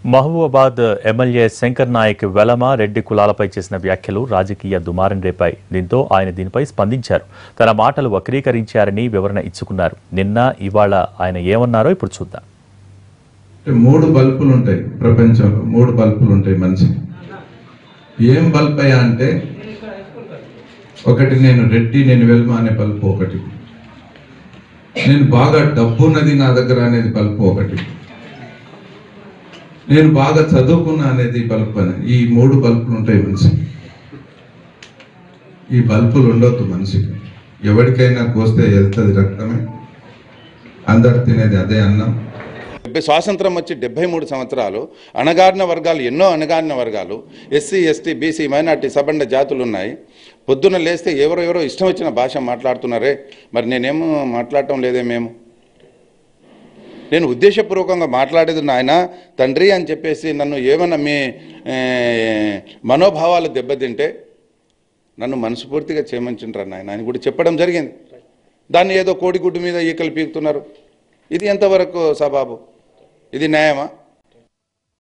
Mahabubabad MLA Shankar Naik Velama Reddy కులాలపై చేసిన వ్యాఖ్యలు రాజకీయ దుమారం రేపాయి దీంతో ఆయన దీనిపై స్పందించారు తన మాటలు వక్రీకరించారని వివరణ ఇచ్చుకున్నారు నిన్న ఇవాళ ఆయన ఏమన్నారో ఇప్పుడు చూద్దాం అంటే మూడు బల్బులు ఉంటాయి ప్రపంచంలో మూడు బల్బులు ఉంటాయి మనిషికి ఏం బల్బ్ అయ్యా అంటే ఒకటి నేను రెడ్డి నేను వెల్మ అనే బల్బు ఒకటి నేను బాగా డబ్బు ఉన్నది నా దగ్గర అనేది బల్బు ఒకటి నేను బాగా చదువుకున్నా అనేది బల్బు అని ఈ మూడు బల్బులు ఉంటాయి మనిషికి ఈ బల్బులు ఉండొద్దు మనిషికి ఎవరికైనా కోస్తే వెళ్తుంది రక్తమే అందరు తినేది అదే అన్నం డెబ్బై స్వాతంత్రం వచ్చి డెబ్బై మూడు సంవత్సరాలు అణగారిన వర్గాలు ఎన్నో అణగారిన వర్గాలు ఎస్సీ ఎస్టీ బీసీ మైనార్టీ సబండ జాతులు ఉన్నాయి పొద్దున్న లేస్తే ఎవరో ఎవరో ఇష్టం వచ్చిన భాష మాట్లాడుతున్నారే మరి నేనేమో మాట్లాడటం లేదే మేము నేను ఉద్దేశపూర్వకంగా మాట్లాడేది నాయన తండ్రి అని చెప్పేసి నన్ను ఏమన్నా మీ ఏ, మనోభావాలు దెబ్బతింటే నన్ను మనస్ఫూర్తిగా చేయమంటుంటారు నాయన అని కూడా చెప్పడం జరిగింది దాన్ని ఏదో కోడిగుడ్డు మీద ఈకలు పీకుతున్నారు ఇది ఎంతవరకు సబాబు ఇది న్యాయమా